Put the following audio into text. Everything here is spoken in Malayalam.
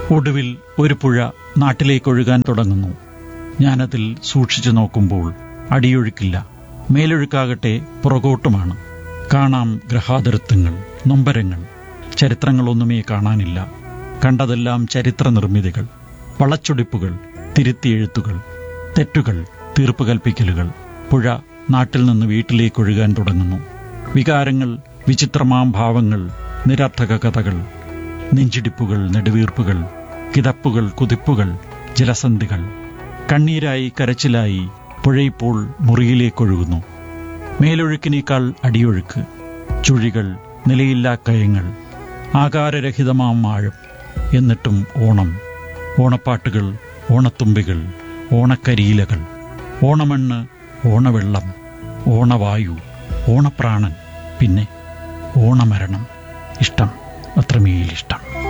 ഒടുവിൽ ഒരു പുഴ നാട്ടിലേക്കൊഴുകാൻ തുടങ്ങുന്നു ഞാനതിൽ സൂക്ഷിച്ചു നോക്കുമ്പോൾ അടിയൊഴുക്കില്ല മേലൊഴുക്കാകട്ടെ പുറകോട്ടുമാണ് കാണാം ഗ്രഹാതിരത്വങ്ങൾ നൊമ്പരങ്ങൾ ചരിത്രങ്ങളൊന്നുമേ കാണാനില്ല കണ്ടതെല്ലാം ചരിത്ര നിർമ്മിതികൾ വളച്ചൊടിപ്പുകൾ തിരുത്തിയെഴുത്തുകൾ തെറ്റുകൾ തീർപ്പ് കൽപ്പിക്കലുകൾ പുഴ നാട്ടിൽ നിന്ന് വീട്ടിലേക്കൊഴുകാൻ തുടങ്ങുന്നു വികാരങ്ങൾ വിചിത്രമാം ഭാവങ്ങൾ നിരർത്ഥക കഥകൾ നെഞ്ചിടിപ്പുകൾ നെടുവീർപ്പുകൾ കിതപ്പുകൾ കുതിപ്പുകൾ ജലസന്ധികൾ കണ്ണീരായി കരച്ചിലായി പുഴയിപ്പോൾ മുറിയിലേക്കൊഴുകുന്നു മേലൊഴുക്കിനേക്കാൾ അടിയൊഴുക്ക് ചുഴികൾ നിലയില്ലാ കയങ്ങൾ ആകാരരഹിതമാം ആഴം എന്നിട്ടും ഓണം ഓണപ്പാട്ടുകൾ ഓണത്തുമ്പികൾ ഓണക്കരിയിലകൾ ഓണമണ്ണ് ഓണവെള്ളം ഓണവായു ഓണപ്രാണൻ പിന്നെ ഓണമരണം ഇഷ്ടം അത്രമേലിഷ്ടം